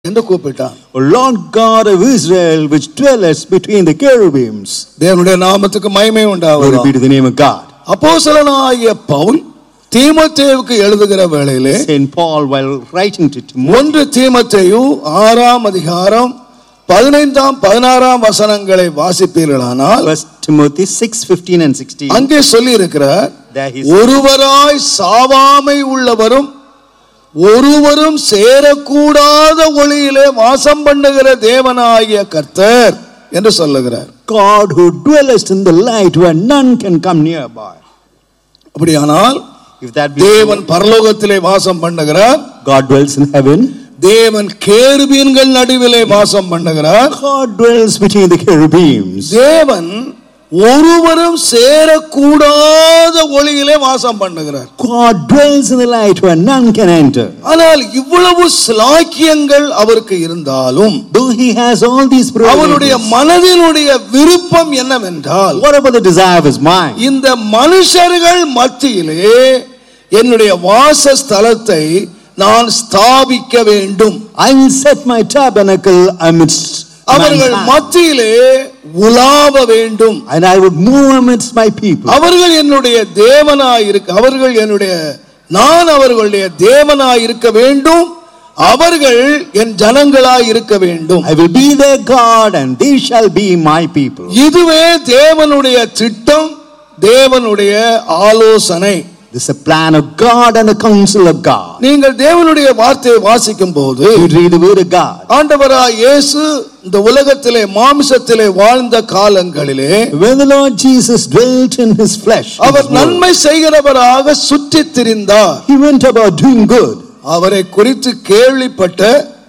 என்று கூப்பிட்டான் O Lord God of Israel, which dwellest between the cherubims. தேவனுடைய நாமத்துக்கு மகிமை Glory உண்டாவது be to the name of God. அப்போஸ்தலனாகிய பவுல் தீமத்தேவுக்கு எழுதுகிற வேளையிலே Saint Paul, while writing to Timothy, ஒன்று தீமத்தேயு ஆறாம் அதிகாரம் பதினைந்தாம் பதினாறாம் வசனங்களை வாசிப்பீர்களானால் First Timothy 6, 15 and 16. அங்கே சொல்லி இருக்கிறார் There he says, ஒருவராய் சாவாமை உள்ளவரும் ஒருவரும் சேரக்கூடாத ஒளியிலே வாசம் பண்ணுகிற தேவனாகிய கர்த்தர் என்று சொல்லுகிறார் God who dwellest in the light where none can come nearby. அப்படியானால் If that be தேவன் பரலோகத்திலே வாசம் பண்ணுகிறார் God dwells in heaven, தேவன் கேருபீன்கள் நடுவிலே வாசம் பண்ணுகிறார் God dwells between the cherubims. தேவன் ஒருவரும் சேரக்கூடாத ஒளியிலே வாசம் பண்ணுகிறார் God dwells in the light where none can enter. ஆனால் இவ்வளவு சிலாக்கியங்கள் அவருக்கு இருந்தாலும் Though he has all these அவனுடைய privileges, மனதினுடைய விருப்பம் என்னவென்றால் what about the desire of his mind? இந்த மனுஷர்கள் மத்தியிலே என்னுடைய வாசஸ்தலத்தை நான் ஸ்தாபிக்க வேண்டும் I will set my tabernacle amidst அவர்கள் mankind, மத்தியிலே உலாவ வேண்டும் and I would move amidst my people. அவர்கள் என்னுடைய தேவனாய் இருக்க அவர்கள் என்னுடைய நான் அவர்களுடைய தேவனாய் இருக்க வேண்டும் அவர்கள் என் ஜனங்களாய் இருக்க வேண்டும் I will be their God, and they shall be my people. இதுவே தேவனுடைய திட்டம் தேவனுடைய ஆலோசனை This is a plan of God and a counsel of God. நீங்கள் தேவனுடைய வார்த்தையை வாசிக்கும் போது You read the word of God. ஆண்டவராய் இயேசு இந்த உலகத்திலே மாமிசத்திலே வாழ்ந்த காலங்களிலே When the Lord Jesus dwelt in his flesh, in our his world, நன்மை செய்கிறவராக சுற்றித் திரிந்தார் he went about doing good. அவரை குறித்து கேள்விப்பட்ட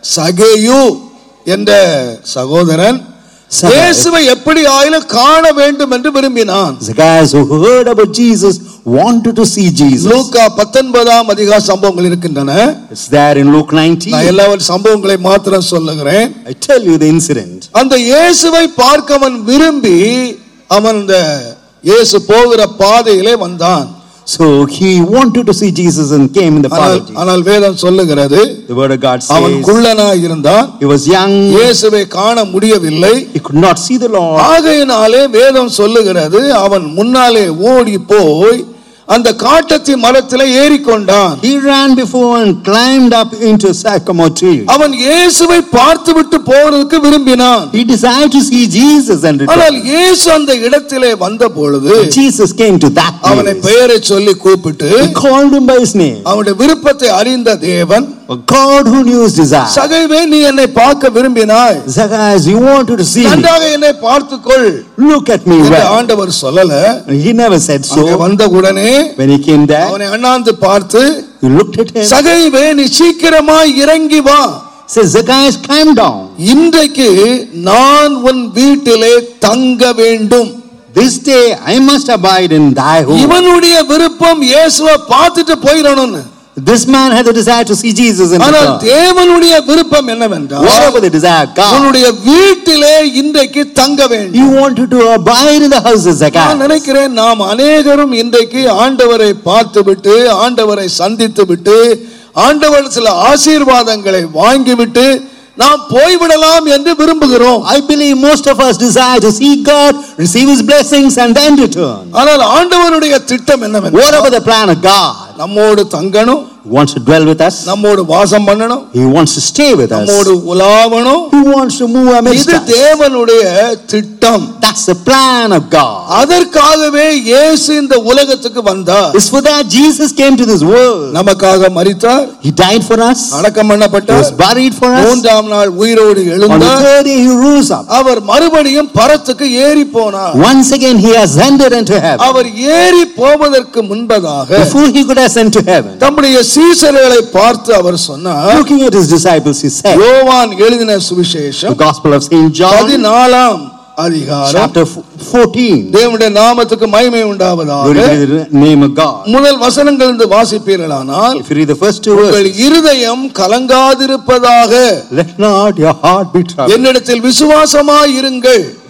சகேயு என்ற சகோதரன் சகே- இயேசுவை எப்படி ஆயிலும் காண வேண்டும் என்று விரும்பினான் Zacchaeus, who heard about Jesus, wanted to see Jesus. லூக்கா பத்தொன்பதாம் அதிகார சம்பவங்கள் இருக்கின்றன It's there in Luke 19. நான் எல்லா சம்பவங்களை மாத்திரம் சொல்லுகிறேன் I tell you the incident. அந்த இயேசுவை பார்க்க அவன் விரும்பி அவன் இந்த இயேசு போகிற பாதையிலே வந்தான் So he wanted to see Jesus and came in the path ஆனால் of Jesus. ஆனால் வேதம் சொல்லுகிறது The word of God அவன் says குள்ளனாய் இருந்தான் he was young, இயேசுவை காண முடியவில்லை he could not see the Lord. ஆகையினாலே வேதம் சொல்லுகிறது அவன் முன்னாலே ஓடி போய் அந்த காட்டத்தி மரத்திலே ஏறிக்கொண்டான் He ran before and climbed up into a sycamore tree. அவன் இயேசுவை பார்த்துவிட்டு போறதுக்கு விரும்பினான் He desired to see Jesus and ஆனால் return. இயேசு அந்த இடத்திலே வந்த பொழுது Jesus came to that அவனை place. பெயரை சொல்லி கூப்பிட்டு He called him by his name. அவனுடைய விருப்பத்தை அறிந்த தேவன் A God who knew his desire. சகைவே நீ என்னை பார்க்க விரும்பினாய் Zacchaeus, you wanted to see me. நன்றாக என்னை பார்த்துக்கொள் Look at me என்று well. ஆண்டவர் சொல்லல He never said அங்கே so. வந்த உடனே When he came there, அவனை அண்ணாந்து பார்த்து he looked at him. சகைவே நீ சீக்கிரமாய் இறங்கி வா Says, Zacchaeus, climb down. இன்றைக்கு நான் உன் வீட்டிலே தங்க வேண்டும் This day I must abide in thy home. இவனுடைய விருப்பம் இயேசுவை பார்த்துட்டு போயிடணும்னு This man had the desire to see Jesus and ஆனால் return. தேவனுடைய விருப்பம் என்னவென்றால் Whatever the desire of God, உன்னுடைய வீட்டிலே இன்றைக்கு தங்க வேண்டும் he wanted to abide in the house of நான் Zacchaeus. நினைக்கிறேன் நாம் அநேகரும் இன்றைக்கு ஆண்டவரை பார்த்து விட்டு ஆண்டவரை சந்தித்து விட்டு ஆண்டவர் சில ஆசீர்வாதங்களை வாங்கிவிட்டு நாம் போய்விடலாம் என்று விரும்புகிறோம் I believe most of us desire to see God, receive his blessings, and then return. ஆனால் ஆண்டவருடைய திட்டம் என்னவென்றால் Whatever the plan of God, நம்மோடு தங்கணும் he wants to dwell with us, நம்மோடு வாசம் பண்ணணும் he wants to stay with நம்மோடு us, உலாவணும் he wants to move amidst இது us. தேவனுடைய திட்டம் That's the plan of God. அதற்காகவே இயேசு இந்த உலகத்துக்கு வந்தார் It's for that Jesus came to this world. நமக்காக மரித்தார் He died for us, அடக்கம் he பண்ணப்பட்டார் was buried for us. மூன்றாம் நாள் உயிரோடு On the எழுந்தார் third day, he rose up. அவர் மறுபடியும் பரத்துக்கு ஏறி போனார் Once again, he ascended into heaven. அவர் ஏறி போவதற்கு முன்பதாக Before he could ascend to heaven, தம்முடைய சீசர்களை பார்த்து அவர் சொன்னார் looking at his disciples, he said, யோவான் எழுதின The சுவிசேஷம் Gospel of St. John, பதினாலாம் அதிகாரம் chapter 14. தேவனுடைய நாமத்துக்கு மகிமை Glory உண்டாவதாக to the name of God. முதல் வசனங்கள் இருந்து வாசிப்பீர்களானால் If you read the first two உங்கள் verses, இருதயம் கலங்காதிருப்பதாக let not your heart be troubled. என்னிடத்தில் விசுவாசமாய் இருங்கள்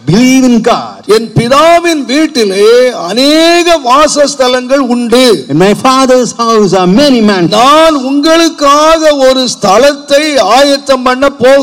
believe in God. என் பிதாவின் வீட்டிலே அநேக வாசஸ்தலங்கள் உண்டு In my father's house are many mansions. நான் உங்களுக்காக ஒரு ஸ்தலத்தை ஆயத்தம் பண்ண போ